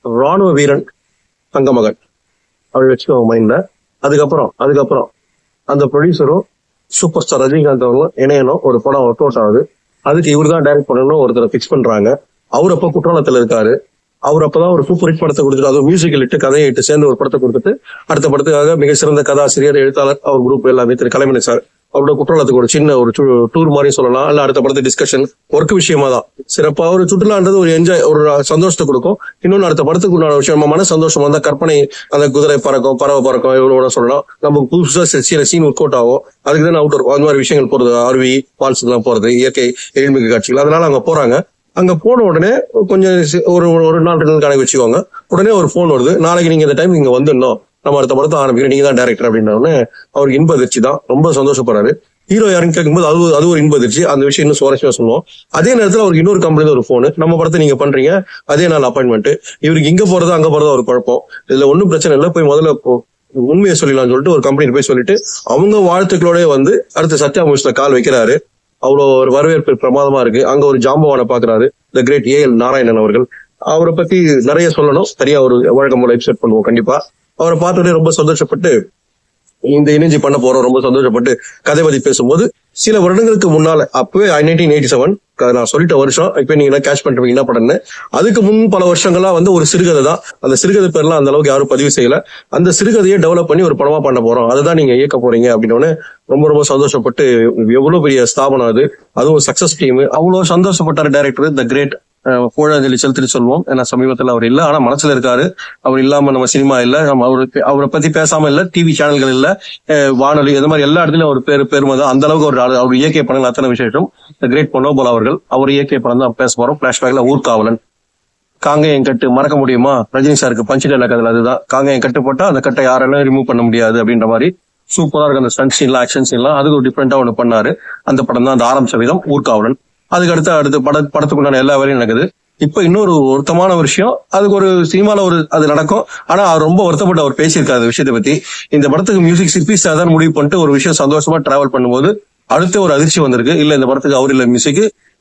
ராணுவ வீரன் தங்கமகன் அப்படி வச்சுக்கோங்க மைண்ட்ல அதுக்கப்புறம் அதுக்கப்புறம் அந்த ப்ரொடியூசரும் சூப்பர் ஸ்டார் ரஜினிகாந்த் அவர்களும் இணையணும் ஒரு படம் ஒர்க் அவுட் ஆகுது அதுக்கு இவர் தான் டைரக்ட் பண்ணணும் ஒருத்தரை ஃபிக்ஸ் பண்றாங்க அவர் அப்ப குற்றாலத்துல இருக்காரு அவர் அப்பதான் ஒரு சூப்பர் ஹிட் படத்தை கொடுத்துட்டு அதுவும் மியூசிக்கல் இட்டு கதையை இட்டு சேர்ந்து ஒரு படத்தை கொடுத்துட்டு அடுத்த படத்துக்காக மிக சிறந்த கதாசிரியர் எழுத்தாளர் அவர் குரூப் எல்லாமே திரு கலைமணி சார் அவரோட குற்றாலத்துக்கு ஒரு சின்ன ஒரு டூர் மாதிரி சொல்லலாம் இல்ல அடுத்த படத்து டிஸ்கஷன் ஒர்க் விஷயமா தான் சிறப்பா ஒரு சுற்றுலான்றது ஒரு என்ஜாய் ஒரு சந்தோஷத்தை கொடுக்கும் இன்னொன்னு அடுத்த படத்துக்கு உண்டான விஷயம் நம்ம மன சந்தோஷம் வந்தா கற்பனை அந்த குதிரை பறக்கும் பறவை பறக்கும் இவ்வளவு சொல்லலாம் நமக்கு புதுசா சில சீன் ஒர்க் அவுட் ஆகும் அதுக்கு தான் அவுட் அந்த மாதிரி விஷயங்கள் போறது அருவி ஃபால்ஸ் எல்லாம் போறது இயற்கை எழில்மிகு காட்சிகள் அதனால அங்க போறாங்க அங்க போன உடனே கொஞ்சம் சி- ஒரு ஒரு நாள் ரெண்டு நாள் கணக்கு வச்சுக்கோங்க உடனே ஒரு ஃபோன் வருது நாளைக்கு நீங்க இந்த டைம் இங்க வந்துடணும் நம்ம அடுத்த படத்தை ஆரம்பிக்கிறோம் நீங்க தான் டேரக்டர் அப்படின்ன உடனே அவருக்கு இன்ப அதிர்ச்சி தான் ரொம்ப சந்தோஷப்படுறாரு ஹீரோ யாருன்னு கேட்கும்போது அது ஒரு- அது ஒரு இன்ப அதிர்ச்சி அந்த விஷயம் இன்னும் சுவாரஸ்யமா சொல்லுவோம் அதே நேரத்துல அவருக்கு இன்னொரு கம்பெனில ஒரு ஃபோன் நம்ம படத்தை நீங்க பண்றீங்க அதே நாள் அப்பாயின்மெண்ட் இவருக்கு இங்க போறது அங்க போறது ஒரு குழப்பம் இதுல ஒன்றும் பிரச்சனை இல்லை போய் முதல்ல போ- உண்மையை சொல்லிடலாம்னு சொல்லிட்டு ஒரு கம்பெனி போய் சொல்லிட்டு அவங்க வாழ்த்துக்களோட வந்து அடுத்து சத்யா மூவிஸ்ல கால் வைக்கிறாரு அவ்வளோ ஒரு வரவேற்பு பிரமாதமா இருக்கு அங்க ஒரு ஜாம்பவானை பாக்குறாரு the great A L Narayanan அவர்கள் அவரை பத்தி நிறைய சொல்லணும் சரியா ஒரு வழக்கம் போல எபிசோட் பண்ணுவோம் கண்டிப்பா அவரை பார்த்தோன்னே ரொம்ப சந்தோஷப்பட்டு இந்த இணைஞ்சு பண்ண போறோம் ரொம்ப சந்தோஷப்பட்டு கதை பத்தி பேசும்போது சில வருடங்களுக்கு முன்னால அப்பவே நைன்டீன் எயிட்டி செவன் நான் சொல்லிட்ட வருஷம் இப்ப நீங்க கேட்ச் பண்ணிட்டு என்ன படம்னு அதுக்கு முன் பல வருஷங்களா வந்து ஒரு சிறுகதை தான் அந்த சிறுகதை பேர்லாம் அந்த அளவுக்கு யாரும் பதிவு செய்யல அந்த சிறுகதையை டெவலப் பண்ணி ஒரு படமா பண்ண போறோம் அதை தான் நீங்க இயக்க போறீங்க அப்படின்னு ரொம்ப ரொம்ப சந்தோஷப்பட்டு எவ்வளவு பெரிய ஸ்தாபனம் அது அதுவும் சக்சஸ் டீம் அவ்வளவு சந்தோஷப்பட்டாரு டைரக்டர் த கிரேட் புகழஞ்சலி செலுத்திட்டு சொல்லுவோம் ஏன்னா சமீபத்துல அவர் இல்ல ஆனா மனசுல இருக்காரு அவர் இல்லாம நம்ம சினிமா இல்ல நம்ம அவருக்கு அவரை பத்தி பேசாம இல்ல டிவி சேனல்கள் இல்ல அஹ் வானொலி இந்த மாதிரி எல்லா இடத்துலயும் அவர் பேரு பெருமை தான் அந்த அளவுக்கு ஒரு ஆளு. அவர் இயக்கிய படங்கள் அத்தனை விசேஷம் த கிரேட் பொன்னோபல் அவர்கள் அவர் இயக்கிய படம் தான் பேச போறோம் பிளாஷ்பேக்ல ஊர்காவலன் காங்கேயம் கட்டு மறக்க முடியுமா ரஜினி சாருக்கு பஞ்சு டைலாக் அதுல அதுதான் காங்கேயம் கட்டு போட்டா அந்த கட்டை யாராலும் ரிமூவ் பண்ண முடியாது அப்படின்ற மாதிரி சூப்பரா இருக்கு அந்த ஸ்டன்ட் சீன்லாம் ஆக்ஷன் சீன்லாம் அதுக்கு ஒரு டிஃப்ரெண்டா ஒன்று பண்ணாரு அந்த படம் தான் அந்த ஆரம்பிச்ச விதம் ஊர்காவலன் அதுக்கு அடுத்து அடுத்து பட படத்துக்குண்டான எல்லா வேலையும் நடக்குது இப்ப இன்னொரு வருத்தமான ஒரு விஷயம் அதுக்கு ஒரு சினிமால ஒரு அது நடக்கும் ஆனா அவர் ரொம்ப வருத்தப்பட்டு அவர் பேசியிருக்காரு அந்த விஷயத்தை பத்தி இந்த படத்துக்கு மியூசிக் சிற்பி சார் முடிவு பண்ணிட்டு ஒரு விஷயம் சந்தோஷமா டிராவல் பண்ணும்போது அடுத்த ஒரு அதிர்ச்சி வந்திருக்கு இல்ல இந்த படத்துக்கு அவர் இல்ல மியூசிக்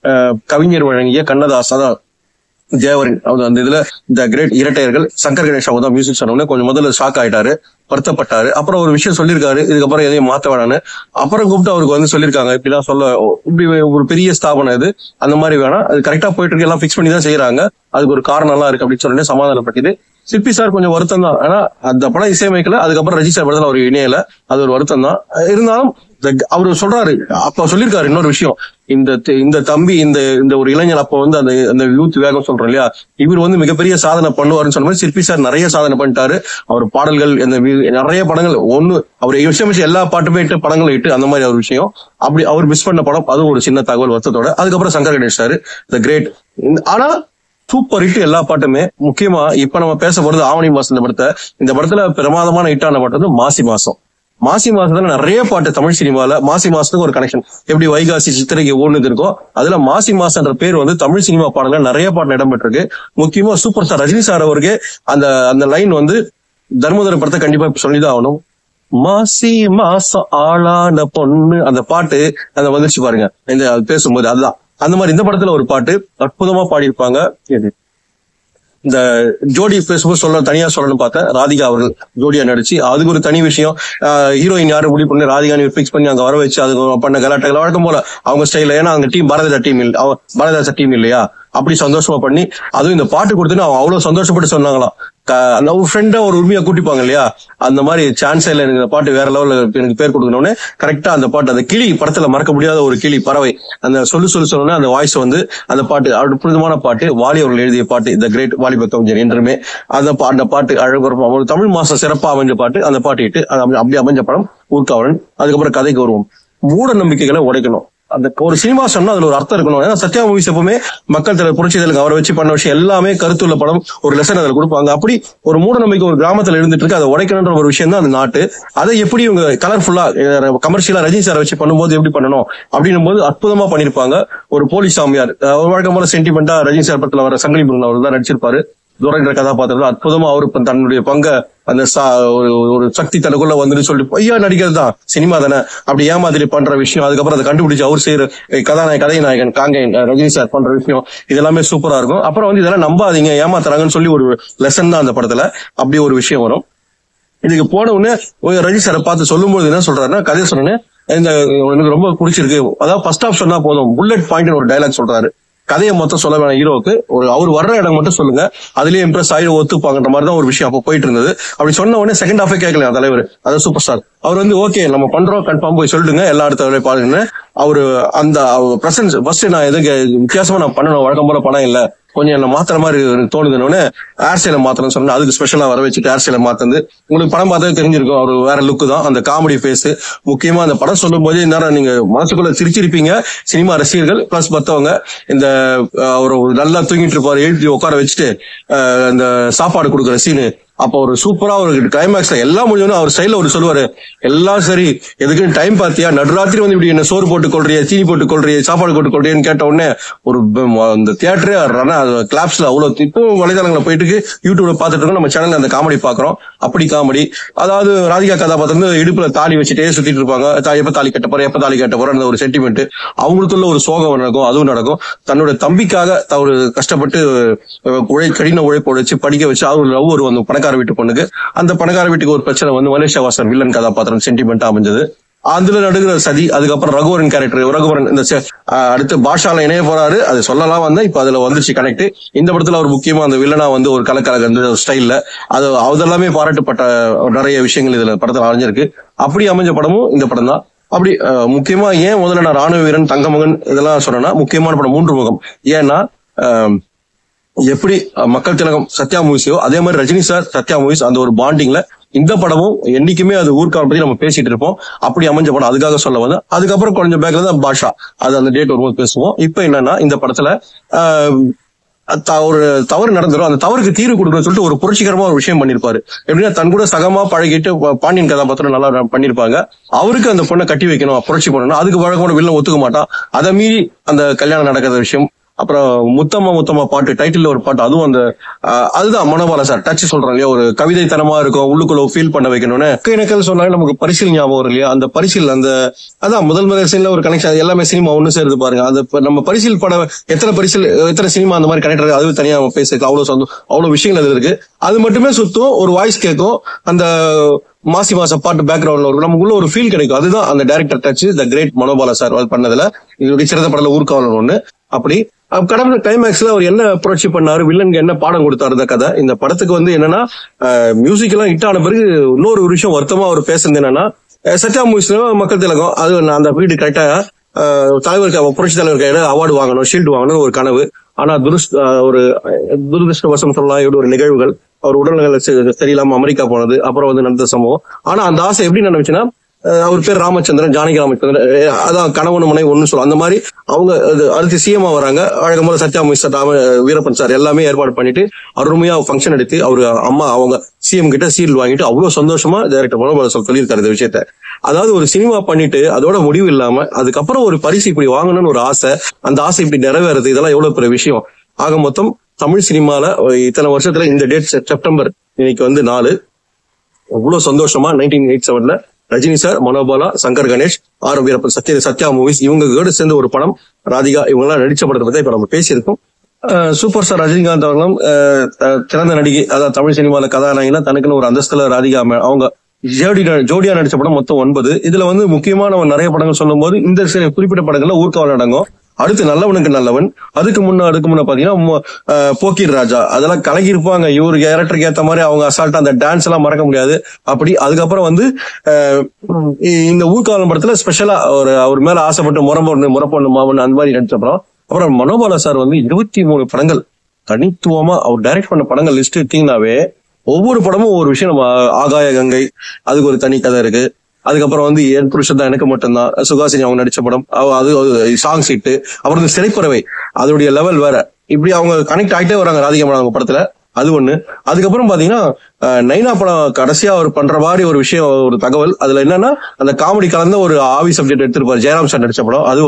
கவிஞர் வழங்கிய கண்ணதாஸ் அதான் தேவரின் அவர் அந்த இதுல இந்த கிரேட் இரட்டையர்கள் சங்கர் கணேஷ் அவங்க தான் மியூசிக் சொன்னோடனே கொஞ்சம் முதல்ல ஷாக் ஆயிட்டாரு வருத்தப்பட்டாரு அப்புறம் ஒரு விஷயம் சொல்லியிருக்காரு இதுக்கப்புறம் எதையும் மாத்த வேணான்னு அப்புறம் கூப்பிட்டு அவருக்கு வந்து சொல்லியிருக்காங்க இப்படிலாம் சொல்ல இப்படி ஒரு பெரிய ஸ்தாபனம் இது அந்த மாதிரி வேணாம் அது கரெக்டா போயிட்டு இருக்கு எல்லாம் ஃபிக்ஸ் பண்ணி தான் செய்யறாங்க அதுக்கு ஒரு காரணம் எல்லாம் இருக்கு அப்படின்னு சொல்லி சமாதானப்பட்டது சிற்பி சார் கொஞ்சம் வருத்தம் தான் ஆனா அந்த படம் இசையமைக்கல அதுக்கப்புறம் ரஜி சார் படத்துல அவர் இணையல அது ஒரு வருத்தம் தான் இருந்தாலும் the- அவரு சொல்றாரு அப்ப சொல்லியிருக்காரு இன்னொரு விஷயம் இந்த தி- இந்த தம்பி இந்த இந்த ஒரு இளைஞர் அப்ப வந்து அந்த அந்த யூத் வேகம் சொல்றோம் இல்லையா இவர் வந்து மிகப்பெரிய சாதனை பண்ணுவாருன்னு சொன்ன மாதிரி சிற்பி சார் நிறைய சாதனை பண்ணிட்டாரு அவர் பாடல்கள் இந்த mu- நிறைய படங்கள் ஒண்ணு அவர் விஷயம் எல்லா பாட்டுமே இட்டு படங்களை இட்டு அந்த மாதிரி ஒரு விஷயம் அப்படி அவர் மிஸ் பண்ண படம் அதுவும் ஒரு சின்ன தகவல் வருத்தத்தோட அதுக்கப்புறம் Shankar Ganesh sir the great ஆனா சூப்பர் ஹிட் எல்லா பாட்டுமே முக்கியமா இப்ப நம்ம பேச போறது ஆவணி மாசம் இந்த படத்தை இந்த படத்துல பிரமாதமான ஹிட்டான பாட்டு வந்து மாசி மாசம் மாசி மாசத்துல நிறைய பாட்டு தமிழ் சினிமால மாசி மாசத்துக்கு ஒரு கனெக்ஷன் எப்படி வைகாசி சித்திரைக்கு ஓடுனது இருக்கோ அதுல மாசி மாசம்ன்ற பேர் வந்து தமிழ் சினிமா பாடல்கள் நிறைய பாட்டு இடம்பெற்றிருக்கு முக்கியமா சூப்பர் ஸ்டார் ரஜினி சார் அவருக்கு அந்த அந்த லைன் வந்து தர்மதுரை படத்தை கண்டிப்பா இப்ப சொல்லிதான் ஆகணும் மாசி மாசம் ஆளான பொண்ணு அந்த பாட்டு அந்த வந்துருச்சு பாருங்க இந்த அது பேசும்போது அதுதான் அந்த மாதிரி இந்த படத்துல ஒரு பாட்டு அற்புதமா பாடியிருப்பாங்க இது இந்த ஜோடி பேசும்போது சொல்ல தனியா சொல்லணும்னு பார்த்தேன் ராதிகா அவர்கள் ஜோடியா நடிச்சு அதுக்கு ஒரு தனி விஷயம் ஹீரோயின் யாரும் முடிவு பண்ணி ராதிகா ஃபிக்ஸ் பண்ணி அங்க வர வச்சு அதுக்கு பண்ண கலாட்டங்கள் வழக்கம் போல அவங்க ஸ்டைல ஏன்னா அந்த டீம் பாரதிதா டீம் இல்ல அவ- பாரதிதாச டீம் இல்லையா அப்படி சந்தோஷமா பண்ணி அதுவும் இந்த பாட்டு கொடுத்துன்னு அவங்க அவ்வளவு சந்தோஷப்பட்டு சொன்னாங்களாம் க- அந்த ஒரு ஃப்ரெண்டா ஒரு உரிமையா கூட்டிப்பாங்க இல்லையா அந்த மாதிரி சான்ஸ் இல்ல எனக்கு இந்த பாட்டு வேற லெவல்ல எனக்கு பேர் கொடுக்கணும்னு கரெக்டா அந்த பாட்டு அந்த கிளி படத்துல மறக்க முடியாத ஒரு கிளி பறவை அந்த சொல்லு சொல்லு சொல்லணும்னா அந்த வாய்ஸ் வந்து அந்த பாட்டு அற்புதமான பாட்டு வாலி அவர்கள் எழுதிய பாட்டு இந்த கிரேட் வாலிப கவிஞர் என்றுமே அந்த பா- அந்த பாட்டு அழகு ஒரு தமிழ் மாசம் சிறப்பா அமைஞ்ச பாட்டு அந்த பாட்டு இட்டு அது அப்படி- அப்படி அமைஞ்ச படம் ஊர்காவலன் அதுக்கப்புறம் கதைக்கு வருவோம் மூட நம்பிக்கைகளை உடைக்கணும் அந்த ஒரு சினிமா சொன்னா அதுல ஒரு அர்த்தம் இருக்கணும் ஏன்னா சத்யா மூவிஸ் எப்பவுமே மக்கள் தலைவர் புரட்சி தலைவருக்கு அவரை வச்சு பண்ண விஷயம் எல்லாமே கருத்துள்ள படம் ஒரு லெசன் அதில் கொடுப்பாங்க அப்படி ஒரு மூட நம்பிக்கை ஒரு கிராமத்துல இருந்துட்டு இருக்கு அதை உடைக்கணுன்ற ஒரு விஷயம் தான் அந்த நாட்டு அதை எப்படி இவங்க கலர்ஃபுல்லா கமர்ஷியலா ரஜினி சாரை வச்சு பண்ணும்போது எப்படி பண்ணணும் அப்படின்னும் போது அற்புதமா பண்ணிருப்பாங்க ஒரு போலீஸ் சாமியார் அஹ் ஒரு வழக்கம் போல சென்டிமெண்டா ரஜினி சார் படத்துல வர சங்கிலி முருகன் அவர் தான் நடிச்சிருப்பாரு துரைன்ற கதாபாத்திரம் அற்புதமா அவரு இப்ப தன்னுடைய பங்க அந்த சா- ஒரு ஒரு சக்தி தனக்குள்ள வந்துட்டு சொல்லிட்டு பொய்யா நடிக்கிறது தான் சினிமா தானே அப்படி ஏமாதிரி பண்ற விஷயம் அதுக்கப்புறம் அதை கண்டுபிடிச்சு அவர் செய்யற அஹ், கதாநாயக கதைநாயகன் காங்கை அஹ், ரஜினி சார் பண்ற விஷயம் இது எல்லாமே சூப்பரா இருக்கும் அப்புறம் வந்து இதெல்லாம் நம்பாதீங்க ஏமாத்துறாங்கன்னு சொல்லி ஒரு லெசன் தான் அந்த படத்துல அப்படி ஒரு விஷயம் வரும் இதுக்கு போன உடனே ஒரு ரஜி சாரை பார்த்து சொல்லும்போது என்ன சொல்றாருன்னா கதை சொன்னேன் இந்த எனக்கு ரொம்ப பிடிச்சிருக்கு அதாவது ஃபர்ஸ்ட் ஆஃப் சொன்னா போதும் புல்லட் பாயிண்ட் ஒரு டைலாக் சொல்றாரு கதையை மொத்தம் சொல்ல வேணாம் ஹீரோவுக்கு ஒரு அவர் வர்ற இடம் மட்டும் சொல்லுங்க அதுலயே இம்ப்ரெஸ் ஆகி ஒத்துப்பாங்கன்ற மாதிரி தான் ஒரு விஷயம் அப்போ போயிட்டு இருந்தது அப்படி சொன்ன உடனே செகண்ட் ஹாஃபே கேட்கல தலைவர் அதாவது சூப்பர் ஸ்டார் அவர் வந்து ஓகே நம்ம பண்றோம் கன்ஃபார்ம் போய் சொல்லிடுங்க எல்லா இடத்த வேலையும் பாருங்கன்னு அவரு அந்த பிரசன்ஸ் ஃபர்ஸ்ட் நான் எதுக்கு வித்தியாசமா நான் பண்ணணும் வழக்கம் போல பணம் இல்ல கொஞ்சம் என்ன மாத்திர மாதிரி எனக்கு தோணுதுன்னு ஹேர் ஸ்டைல மாத்தணும்னு சொன்னா அதுக்கு ஸ்பெஷலா வர வச்சுட்டு ஹேர் ஸ்டைல மாத்தந்து உங்களுக்கு படம் பார்த்தாவே தெரிஞ்சிருக்கும் அவர் வேற லுக் தான் அந்த காமெடி ஃபேஸ் முக்கியமா அந்த படம் சொல்லும் போது நேரம் நீங்க மனசுக்குள்ள சிரிச்சிருப்பீங்க சினிமா ரசிகர்கள் பிளஸ் மத்தவங்க இந்த அஹ், அவர் ஒரு நல்லா தூங்கிட்டு இருப்பாரு எழுதி உட்கார வச்சுட்டு அஹ், அந்த சாப்பாடு கொடுக்குற சீனு அப்போ ஒரு சூப்பரா ஒரு கிளைமேக்ஸ்ல எல்லாம் முடிஞ்சோன்னு அவர் ஸ்டைல ஒரு சொல்லுவாரு எல்லாம் சரி எதுக்குன்னு டைம் பாத்தியா நடுராத்திரி வந்து இப்படி என்ன சோறு போட்டு கொள்றிய சீனி போட்டு கொள்றிய சாப்பாடு போட்டு கொள்றியன்னு கேட்ட உடனே ஒரு ப- ம- அந்த தியேட்டரே கிளாப்ஸ்ல அவ்வளவு இப்போ வலைதளங்களை போயிட்டு இருக்கு, யூடியூப்ல பாத்துட்டு இருக்கோம் நம்ம சேனல்ல அந்த காமெடி பாக்குறோம் அப்படி காமெடி அதாவது ராதிகா கதாபாத்திரம் வந்து இடுப்புல தாலி வச்சுட்டே சுத்திட்டு இருப்பாங்க தா- எப்ப தாலி கட்ட போற எப்ப தாலி கட்ட போற அந்த ஒரு சென்டிமெண்ட் அவங்களுக்குள்ள ஒரு சோகம் நடக்கும் அதுவும் நடக்கும் தன்னோட தம்பிக்காக அவர் கஷ்டப்பட்டு அஹ், உழை கடின உழைப்பு உழைச்சு படிக்க வச்சு அவர் லவ் ஒரு வந்து பணக்கார வீட்டு பொண்ணுக்கு அந்த பணக்கார வீட்டுக்கு ஒரு பிரச்சனை வந்து மலேசியா வாசன் வில்லன் கதாபாத்திரம் சென்டிமெண்டா அமைஞ்சது அதுல நடுகிற சதி அதுக்கப்புறம் ரகுவரன் கேரக்டர் ரகுவரன் இந்த செ- அஹ், அடுத்து பாஷால இணைய போறாரு அது சொல்லலாம் வந்தா இப்ப அதுல வந்துருச்சு கனெக்ட் இந்த படத்துல அவர் முக்கியமா அந்த வில்லனா வந்து ஒரு கலக்கலக அந்த ஸ்டைல்ல அது அதெல்லாமே பாராட்டப்பட்ட நிறைய விஷயங்கள் இதுல படத்துல அமைஞ்சிருக்கு அப்படி அமைஞ்ச படமும் இந்த படம் தான் அப்படி அஹ், முக்கியமா ஏன் முதல்ல நான் ராணுவ வீரன் தங்கமகன் இதெல்லாம் சொன்னேன்னா முக்கியமான படம் மூன்று முகம் ஏன்னா அஹ், எப்படி அஹ், மக்கள் திலகம் சத்யா மூவிஸோ அதே மாதிரி ரஜினி சார் சத்யா மூவிஸ் அந்த ஒரு பாண்டிங்ல இந்த படமும் என்னைக்குமே அது ஊர்க்காலம் பத்தி நம்ம பேசிட்டு இருப்போம் அப்படி அமைஞ்ச படம் அதுக்காக சொல்ல வந்தேன் அதுக்கப்புறம் கொஞ்சம் பேக்ல தான் பாஷா அது அந்த டேட் வரும்போது பேசுவோம் இப்போ என்னன்னா இந்த படத்துல ஆஹ், த- ஒரு தவறு நடந்துரும் அந்த தவறுக்கு தீர்வு கொடுக்கணும்னு சொல்லிட்டு ஒரு புரட்சிகரமா ஒரு விஷயம் பண்ணிருப்பாரு எப்படின்னா தன் கூட சகமா பழகிட்டு பா- பாண்டியன் கதாபாத்திரம் நல்லா ர- பண்ணிருப்பாங்க அவருக்கு அந்த பொண்ணை கட்டி வைக்கணும் புரட்சி பண்ணணும் அதுக்கு வழக்கமான வில்ல ஒத்துக்க மாட்டான் அதை மீறி அந்த கல்யாணம் நடக்கிற விஷயம் அப்புறம் முத்தம்மா முத்தம்மா பாட்டு டைட்டில் ஒரு பாட்டு அதுவும் அந்த ஆஹ், அதுதான் மனோபால சார் டச் சொல்றாங்க இல்லையா ஒரு கவிதை தனமா இருக்கும் உள்ளுக்குள்ள ஃபீல் பண்ண வைக்கணும்னு எனக்கு சொன்னாலே நமக்கு பரிசில் ஞாபகம் வரும் இல்லையா அந்த பரிசில் அந்த அதான் முதல் முதல் சீன்ல ஒரு கனெக்ஷன் எல்லாமே சினிமா ஒண்ணு சேருது பாருங்க அது இப்ப நம்ம பரிசில் படம் எத்தனை பரிசில் எத்தனை சினிமா அந்த மாதிரி கனெக்ட் இருக்கு அது தனியா நம்ம பேசிருக்கு அவ்வளவு சொந்தம் அவ்வளவு விஷயங்கள் அதுல இருக்கு அது மட்டுமே சுத்தும் ஒரு வாய்ஸ் கேட்கும் அந்த மாசி மாசம் பாட்டு பேக்ரவுண்ட்ல வரும் நமக்குள்ள ஒரு ஃபீல் கிடைக்கும் அதுதான் அந்த director touch the great Manobala sir பண்ணதுல இதோட சிறந்த படல ஊர்காவலன் ஒண்ணு அப்படி அப்ப கடந்த கிளைமேக்ஸ்ல அவர் என்ன புரட்சி பண்ணாரு வில்லனுக்கு என்ன பாடம் கொடுத்தாரு இந்த கதை இந்த படத்துக்கு வந்து என்னன்னா மியூசிக் எல்லாம் ஹிட் ஆன பிறகு இன்னொரு ஒரு விஷயம் வருத்தமா அவர் பேசுனது என்னன்னா அஹ் சத்யா மூவிஸ்ல மக்கள் திலகம் அது நான் அந்த வீடு கரெக்டா தலைவருக்கு அவ புரட்சி தலைவர் கையில அவார்டு வாங்கணும் ஷீல்டு வாங்கணும் ஒரு கனவு ஆனா துருஷ் அஹ் ஒரு அஹ் துரதிருஷ்டவசம் சொல்லலாம் இப்படி ஒரு நிகழ்வுகள் அவர் உடல்நல சரி- சரியில்லாம அமெரிக்கா போனது அப்புறம் வந்து நடந்த சம்பவம் ஆனா அந்த ஆசை எப்படி நடந்துச்சுன்னா அஹ் அவர் பேர் ராமச்சந்திரன் ஜானகி ராமச்சந்திரன் அஹ் அதான் கணவன் மனை ஒண்ணு சொல்லுவோம் அந்த மாதிரி அவங்க அது அடுத்து சிஎம்மா வராங்க வழக்கம் போல சத்யா மிஸ்டர் ராம வீரப்பன் சார் எல்லாமே ஏற்பாடு பண்ணிட்டு அருமையா ஃபங்க்ஷன் எடுத்து அவரு அம்மா அவங்க சிஎம் கிட்ட சீல் வாங்கிட்டு அவ்வளவு சந்தோஷமா டைரக்டர் மனோபால சார் சொல்லியிருக்காரு இந்த விஷயத்த அதாவது ஒரு சினிமா பண்ணிட்டு அதோட முடிவு இல்லாம அதுக்கப்புறம் ஒரு பரிசு இப்படி வாங்கணும்னு ஒரு ஆசை அந்த ஆசை இப்படி நிறைவேறது இதெல்லாம் எவ்வளவு பெரிய விஷயம் ஆக மொத்தம் தமிழ் சினிமால ஒரு இத்தனை வருஷத்துல இந்த டேட் செப்டம்பர் இன்னைக்கு வந்து நாலு அவ்வளவு சந்தோஷமா நைன்டீன் எயிட் செவன்ல Rajini sir Manobala Shankar Ganesh R Veerappan Sathya Sathya movies இவங்க கூட சேர்ந்து ஒரு படம் ராதிகா இவங்க எல்லாம் நடிச்ச படத்தை பத்தி இப்ப நம்ம பேசியிருக்கோம் அஹ் சூப்பர் ஸ்டார் ரஜினிகாந்த் அவர்களும் அஹ் த- சிறந்த நடிகை அதாவது தமிழ் சினிமால கதாநாயகினா தனக்குன்னு ஒரு அந்தஸ்துல ராதிகா மே- அவங்க ஜோடி ஜோடியா நடிச்ச படம் மொத்தம் ஒன்பது இதுல வந்து முக்கியமான நம்ம நிறைய படங்கள் சொல்லும் போது இந்த சில குறிப்பிட்ட படங்கள்ல ஊர்காவல் அடங்கும் அடுத்து நல்லவனுக்கு நல்லவன் அதுக்கு முன்ன அதுக்கு முன்ன பாத்தீங்கன்னா மு- அஹ் போக்கீர் ராஜா அதெல்லாம் கலகி இருப்பாங்க இவரு கேரக்டருக்கு ஏத்த மாதிரி அவங்க அசால்ட்டா அந்த டான்ஸ் எல்லாம் மறக்க முடியாது அப்படி அதுக்கப்புறம் வந்து அஹ், இ- இந்த ஊர்காவலம் படத்துல ஸ்பெஷலா ஒரு அவர் மேல ஆசைப்பட்டு முறப்பொண்ணு முறப்பொண்ணு மாமன் அந்த மாதிரி நடிச்ச படம் அப்புறம் மனோபாலா சார் வந்து இருபத்தி மூணு படங்கள் தனித்துவமா அவர் டைரக்ட் பண்ண படங்கள் லிஸ்ட் எடுத்தீங்கன்னாவே ஒவ்வொரு படமும் ஒவ்வொரு விஷயம் நம்ம ஆகாய கங்கை அதுக்கு ஒரு தனி கதை இருக்கு அதுக்கப்புறம் வந்து என் புருஷன் தான் எனக்கு மட்டும்தான் சுகாசினி அவங்க நடிச்ச படம் அவ- அது சாங் சீட்டு அப்புறம் இந்த சிறைப்பறவை அதோடைய லெவல் வேற இப்படி அவங்க கனெக்ட் ஆகிட்டே வராங்க ராதிகா மேடம் அவங்க படத்துல அது ஒண்ணு அதுக்கப்புறம் பாத்தீங்கன்னா அஹ், நைனா படம் கடைசியா அவர் பண்ற மாதிரி ஒரு விஷயம் ஒரு தகவல் அதுல என்னன்னா அந்த காமெடி கலந்த ஒரு ஆவி சப்ஜெக்ட் எடுத்திருப்பாரு ஜெயராம் சார் நடிச்ச படம் அது ஒண்ணு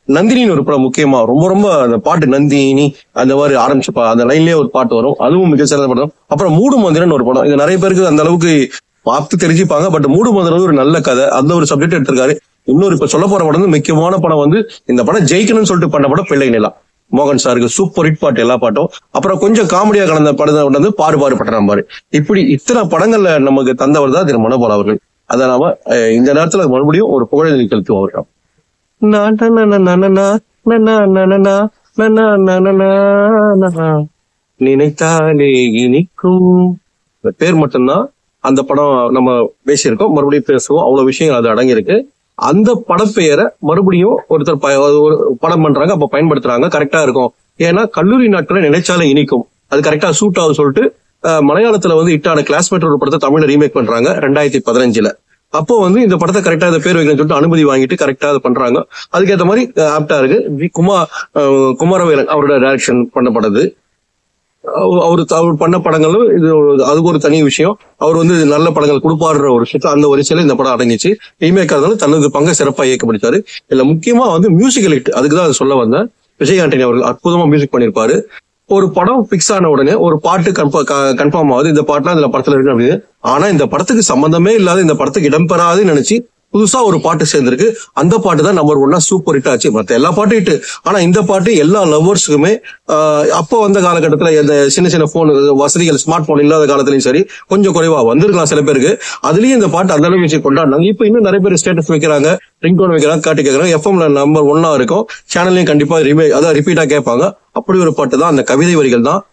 நந்தினின்னு ஒரு படம் முக்கியமா ரொம்ப ரொம்ப அந்த பாட்டு நந்தினி அந்த மாதிரி ஆரம்பிச்ச பா- அந்த லைன்லயே ஒரு பாட்டு வரும் அதுவும் மிக சிறந்த படம் அப்புறம் மூடு மந்திரன் ஒரு படம் இது நிறைய பேருக்கு அந்த அளவுக்கு பார்த்து தெரிஞ்சுப்பாங்க பட் மூடு மந்திரன் வந்து ஒரு நல்ல கதை அந்த ஒரு சப்ஜெக்ட் எடுத்திருக்காரு இன்னொரு இப்ப சொல்ல போற படம் வந்து முக்கியமான படம் வந்து இந்த படம் ஜெயிக்கணும்னு சொல்லிட்டு பண்ண படம் பிள்ளை நிலா மோகன் சாருக்கு சூப்பர் ஹிட் பாட்டு எல்லா பாட்டும் அப்புறம் கொஞ்சம் காமெடியா கலந்த படம் வந்து பாடு பாடு பட்டணம் பாரு இப்படி இத்தனை படங்கள்ல நமக்கு தந்தவர் தான் திரு மனோபால் அவர்கள் அதை நாம அஹ், இந்த நேரத்துல மறுபடியும் ஒரு புகழை செலுத்துவோம் அவர்கள் நா, நா, நா, நா, நா, நா, நா, நா, நா, நா, நா, நா, நா, நா, நா, நா, நா, நா. நினைத்தாலே இனிக்கும் இந்த பேர் மட்டும்தான் அந்த படம் நம்ம பேசியிருக்கோம் மறுபடியும் பேசுவோம் அவ்வளவு விஷயங்கள் அது அடங்கியிருக்கு அந்த படப்பெயரை மறுபடியும் ஒருத்தர் ப- ஒரு படம் பண்றாங்க அப்ப பயன்படுத்துறாங்க கரெக்டா இருக்கும் ஏன்னா கல்லூரி நாட்களை நினைச்சாலே இனிக்கும் அது கரெக்டா சூட் ஆகும் சொல்லிட்டு அஹ், மலையாளத்துல வந்து இட்டான கிளாஸ்மேட் ஒரு படத்தை தமிழ்ல ரீமேக் பண்றாங்க ரெண்டாயிரத்தி பதினஞ்சுல அப்போ வந்து இந்த படத்தை கரெக்டா இந்த பேர் வைக்கணும்னு சொல்லிட்டு அனுமதி வாங்கிட்டு கரெக்டா அதை பண்றாங்க அதுக்கேற்ற மாதிரி ஆப்டா இருக்கு வி குமார் அஹ், குமாரவேலன் அவரோட டைரக்ஷன் பண்ணப்பட்டது அவ- அவரு அவர் பண்ண படங்களும் இது ஒரு- அதுக்கு ஒரு தனி விஷயம் அவர் வந்து நல்ல படங்கள் கொடுப்பாருன்ற ஒரு விஷயத்த அந்த வரிசையில இந்த படம் அடங்கிச்சு ரீமேக் ஆகிறதுனால தனது பங்கை சிறப்பாக இயக்கப்படுத்தாரு இதுல முக்கியமா வந்து மியூசிக்கல் ஹிட் அதுக்கு தான் சொல்ல வந்தேன் விஜய் ஆண்டனி அவர்கள் அற்புதமா மியூசிக் பண்ணியிருப்பாரு ஒரு படம் பிக்ஸ் ஆன உடனே ஒரு பாட்டு கன்ஃபார்ம் ஆகுது இந்த பாட்டுலாம் இந்த படத்துல இருக்கு அப்படின்னு ஆனா இந்த படத்துக்கு சம்பந்தமே இல்லாத இந்த படத்துக்கு இடம்பெறாதுன்னு நினைச்சு புதுசா ஒரு பாட்டு சேர்ந்திருக்கு அந்த பாட்டு தான் நம்பர் ஒன்னா சூப்பர் ஹிட் ஆச்சு மத்த எல்லா பாட்டும் ஹிட் ஆனா இந்த பாட்டு எல்லா லவ்வர்ஸுக்குமே அப்போ வந்த காலகட்டத்துல இந்த சின்ன சின்ன போன் வசதிகள் ஸ்மார்ட் போன் இல்லாத காலத்துலயும் சரி கொஞ்சம் குறைவா வந்திருக்கலாம் சில பேருக்கு அதுலயும் இந்த பாட்டு அந்த அளவுக்கு வச்சு கொண்டாடினாங்க இப்போ இன்னும் நிறைய பேர் ஸ்டேட்டஸ் வைக்கிறாங்க ரிங்டோன் வைக்கிறாங்க காட்டி கேட்கறாங்க எஃப்எம்ல நம்பர் ஒன்னா இருக்கும் சேனல்லையும் கண்டிப்பா ரிமே அதான் ரிப்பீட்டா கேட்பாங்க அப்படி ஒரு பாட்டு தான் அந்த கவிதை வரிகள் தான்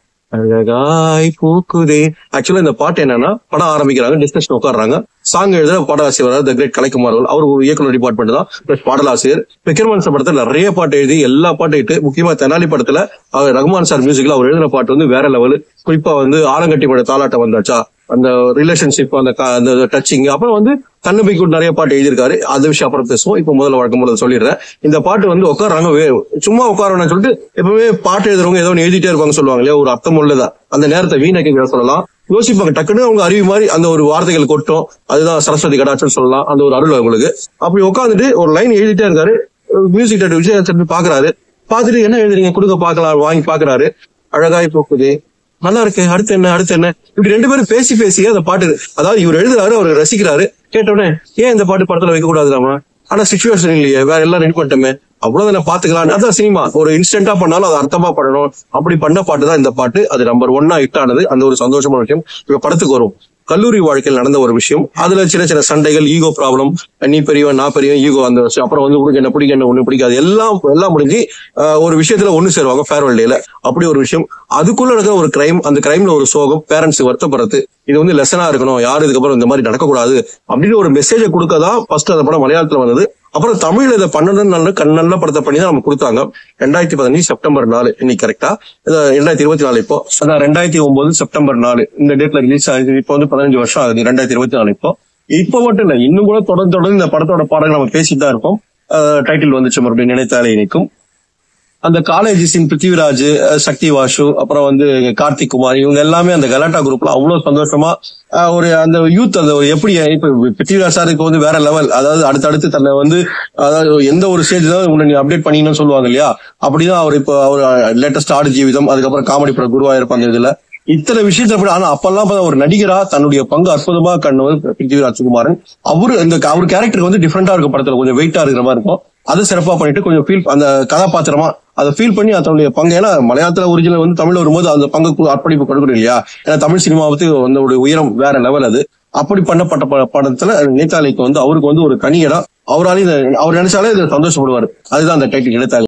அழகாய் பூக்குதே ஆக்சுவலா இந்த பாட்டு என்னன்னா படம் ஆரம்பிக்கிறாங்க டிஸ்கஷன் உட்காடுறாங்க சாங் எழுத பாடலாசிரியர் த கிரேட் கலைக்குமார் அவர்கள் அவர் ஒரு இயக்குனர் டிபார்ட்மெண்ட் தான் பிளஸ் பாடலாசிரியர் விக்ரமன் சார் படத்துல நிறைய பாட்டு எழுதி எல்லா பாட்டு எழுதி முக்கியமா தெனாலி படத்துல அவர் ரகுமான் சார் மியூசிக்ல அவர் எழுதின பாட்டு வந்து வேற லெவல் குறிப்பா வந்து ஆலங்கட்டி பட தாலாட்டம் வந்தாச்சா அந்த ரிலேஷன்ஷிப் அந்த க- அந்த டச்சிங் அப்புறம் வந்து தன்னம்பிக்கை நிறைய பாட்டு எழுதியிருக்காரு அது விஷயம் அப்புறம் பேசுவோம் இப்போ முதல்ல வழக்கம் போல சொல்லிடுறேன் இந்த பாட்டு வந்து உட்காராங்க வே- சும்மா உட்காரணும்னு சொல்லிட்டு எப்பவுமே பாட்டு எழுதுறவங்க ஏதோ ஒன்று எழுதிட்டே இருப்பாங்க சொல்லுவாங்க இல்லையா ஒரு அர்த்தம் உள்ளதா அந்த நேரத்தை வீணாக்க சொல்லலாம் யோசிப்பாங்க டக்குன்னு அவங்க அறிவு மாதிரி அந்த ஒரு வார்த்தைகள் கொட்டும் அதுதான் சரஸ்வதி கடாட்சம் சொல்லலாம் அந்த ஒரு அருள் அவங்களுக்கு அப்படி உட்காந்துட்டு ஒரு லைன் எழுதிட்டே இருக்காரு மியூசிக் டேரக்டர் விஜய் பாக்குறாரு பார்த்துட்டு என்ன எழுதுறீங்க கொடுக்க பார்க்கலாம் வாங்கி பாக்குறாரு அழகாய் போக்குது நல்லா இருக்கு அடுத்து என்ன அடுத்து என்ன இப்படி ரெண்டு பேரும் பேசி பேசி அந்த பாட்டு அதாவது இவர் எழுதுறாரு அவர் ரசிக்கிறாரு கேட்ட உடனே ஏன் இந்த பாட்டு படத்துல வைக்க கூடாது நாம ஆனா சுச்சுவேஷன் இல்லையே வேற எல்லாம் ரெடி பண்ணிட்டோமே அவ்வளவுதானே பாத்துக்கலாம் அதான் சினிமா ஒரு இன்ஸ்டன்டா பண்ணாலும் அது அர்த்தமா பண்ணணும் அப்படி பண்ண பாட்டு தான் இந்த பாட்டு அது நம்பர் ஒன்னா ஹிட் ஆனது அந்த ஒரு சந்தோஷமான விஷயம் இப்ப படத்துக்கு வரும் கல்லூரி வாழ்க்கையில் நடந்த ஒரு விஷயம் அதுல சின்ன சின்ன சண்டைகள் ஈகோ ப்ராப்ளம் நீ பெரியவன் நான் பெரியவன் ஈகோ அந்த விஷயம் அப்புறம் வந்து உனக்கு என்ன பிடிக்கும் என்ன ஒண்ணு பிடிக்காது எல்லாம் எல்லாம் முடிஞ்சு ஆஹ், ஒரு விஷயத்துல ஒண்ணு சேருவாங்க ஃபேர்வெல் டேல அப்படி ஒரு விஷயம் அதுக்குள்ள நடக்கிற ஒரு கிரைம் அந்த கிரைம்ல ஒரு சோகம் பேரண்ட்ஸ் வருத்தப்படுறது இது வந்து லெசனா இருக்கணும் யாரும் இதுக்கப்புறம் இந்த மாதிரி நடக்கக்கூடாது அப்படின்னு ஒரு மெசேஜை கொடுக்கதான் ஃபர்ஸ்ட் அந்த படம் மலையாளத்துல வந்தது அப்புறம் தமிழ்ல இதை பண்ணணும் நல்ல கண் நல்ல படத்தை பண்ணி தான் நம்ம கொடுத்தாங்க ரெண்டாயிரத்தி பதினஞ்சு செப்டம்பர் நாலு இன்னைக்கு கரெக்டா ரெண்டாயிரத்தி இருபத்தி நாலு இப்போ அதான் ரெண்டாயிரத்தி ஒன்பது செப்டம்பர் நாலு இந்த டேட்ல ரிலீஸ் ஆகுது இப்போ வந்து பதினஞ்சு வருஷம் ஆகுது ரெண்டாயிரத்தி இருபத்தி நாலு இப்போ இப்போ மட்டும் இல்ல இன்னும் கூட தொடர்ந்து தொடர்ந்து இந்த படத்தோட பாடங்கள் நம்ம பேசிட்டு தான் இருக்கோம் டைட்டில் வந்துச்சு மறுபடியும் நினைத்தாலே இனிக்கும் அந்த காலேஜ் சீன் பிருத்திவிராஜ் அஹ், சக்தி வாசு அப்புறம் வந்து கார்த்திக் குமார் இவங்க எல்லாமே அந்த கலாட்டா குரூப்ல அவ்வளவு சந்தோஷமா அஹ், ஒரு அந்த யூத் அந்த ஒரு எப்படி இப்ப பிருத்திவிராஜ் சாருக்கு வந்து வேற லெவல் அதாவது அடுத்தடுத்து தன்னை வந்து அதாவது எந்த ஒரு ஸ்டேஜ் தான் உன்னை நீ அப்டேட் பண்ணீங்கன்னு சொல்லுவாங்க இல்லையா அப்படிதான் அவர் இப்போ அவர் லேட்டஸ்ட் ஆடு ஜீவிதம் அதுக்கப்புறம் காமெடி படம் குருவாயிருப்பு அந்த இதுல இத்தனை விஷயத்தை அப்படி ஆனா அப்பெல்லாம் பார்த்தா ஒரு நடிகரா தன்னுடைய பங்கு அற்புதமா கண்ணவர் பிருத்திவி ராஜ்குமாரன் அவரு இந்த அவர் கேரக்டர் வந்து டிஃப்ரெண்டா இருக்கும் படத்துல கொஞ்சம் வெயிட்டா இருக்கிற மாதிரி இருக்கும் அதை சிறப்பா பண்ணிட்டு கொஞ்சம் ஃபீல் அந்த கதாபாத்திரமா அதை ஃபீல் பண்ணி அதனுடைய பங்கு ஏன்னா மலையாளத்துல ஒரிஜினல் வந்து தமிழ்ல வரும்போது அந்த பங்குக்கு அர்ப்பணிப்பு கொடுக்கணும் இல்லையா ஏன்னா தமிழ் சினிமாவுக்கு அந்த ஒரு உயரம் வேற லெவல் அது அப்படி பண்ணப்பட்ட ப- படத்துல நேதாலிக்கு வந்து அவருக்கு வந்து ஒரு தனி இடம் அவராலையும் இதை- அவர் நினைச்சாலே இதை சந்தோஷப்படுவாரு அதுதான் அந்த டைட்டில் நேதாலி